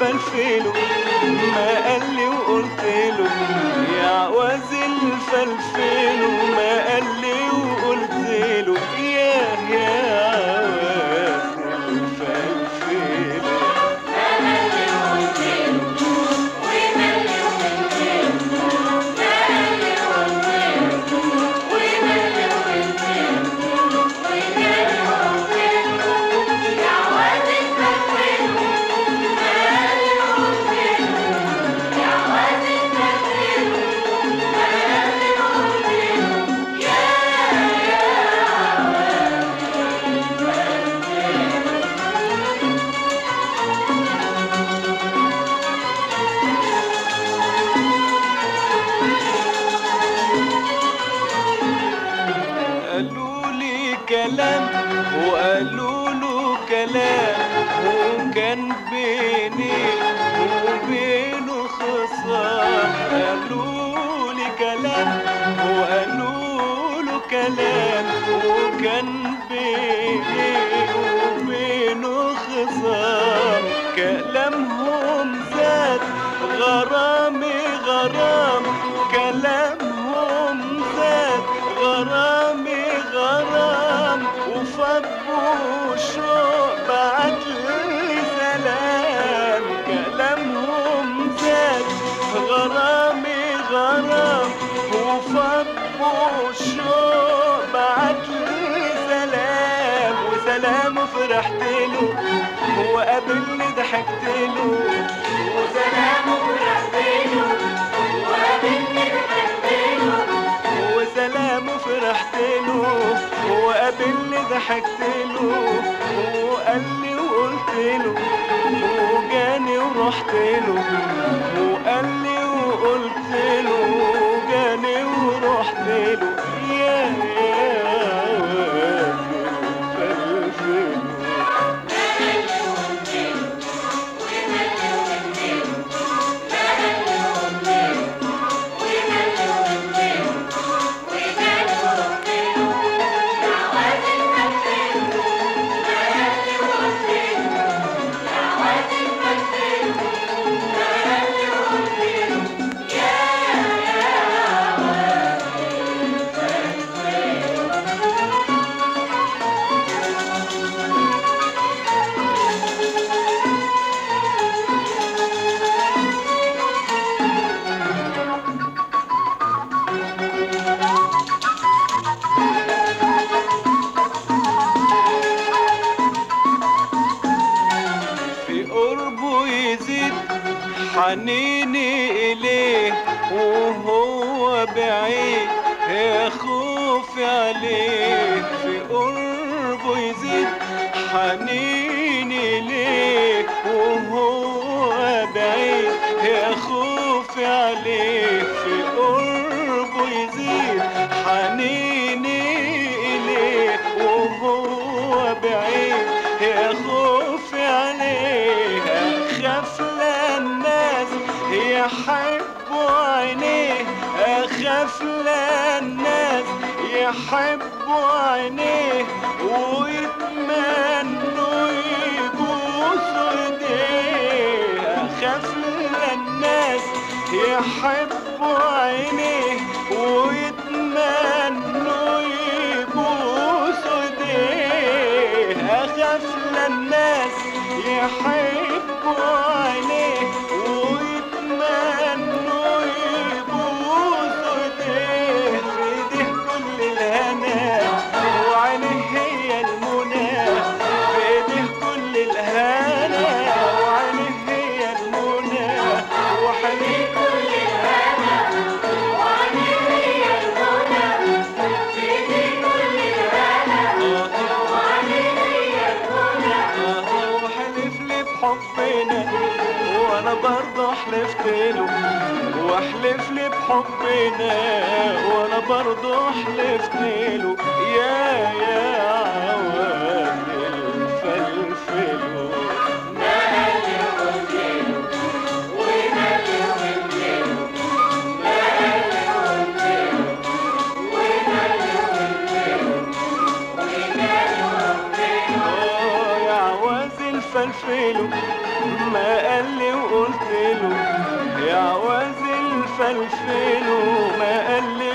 الفلفل ما قال لي وقلت له يا عوز الفلفل ما قال لي وقلت له يا يا عوز الفلفل قالوا لي كلام وقالوا له كلام وكان بيني وبينه خصام قالوا لي كلام وقالوا له كلام وكان بيني وبينه خصام كلامهم زاد غرامي غرام كلامهم زاد غرامي غرام وفضوا شوق بعت لي سلام كلامهم زاد غرامي غرام وفضوا شوق بعت لي سلام وسلام فرحت له وقابلني ضحكت له وسلام فرحت له وقابلني ضحكت له وسلام فرحت له وقابلني ضحكت له وقال لي وقلت له وجاني ورحت له وقال لي وقلت له وجاني ورحت له يا يا الفلفل في قربه يزيد حنيني إليه وهو بعيد يا خوفي عليه في قربه يزيد حنيني إليه وهو بعيد يا خوفي عليه في قربه يزيد حنيني إليه وهو بعيد يا خوفي عليه أخاف للناس يحبوا عينيه أخاف للناس يحبوا عينيه ويتمنوا يبوسوا ايديه أخاف للناس يحبوا عينيه ويتمنوا يبوسوا ايديه اخاف للناس يحبوا عينيه ويتمنوا يبوسوا ايديه في ايديه كل الهنا وعينيه هي المنى في ايديه كل الهنا وعينيه هي المنى وحنين كل الهنا وعيني هي المنى في ايدي كل الهنا وعيني هي المنى وحلف لي بحبنا وانا برضه حلفت له واحلف لي بحبنا وانا برضه حلفت له يا يا عواد الفلفل آه يا عواز الفلفل ما قال لي فلفله ما قال لي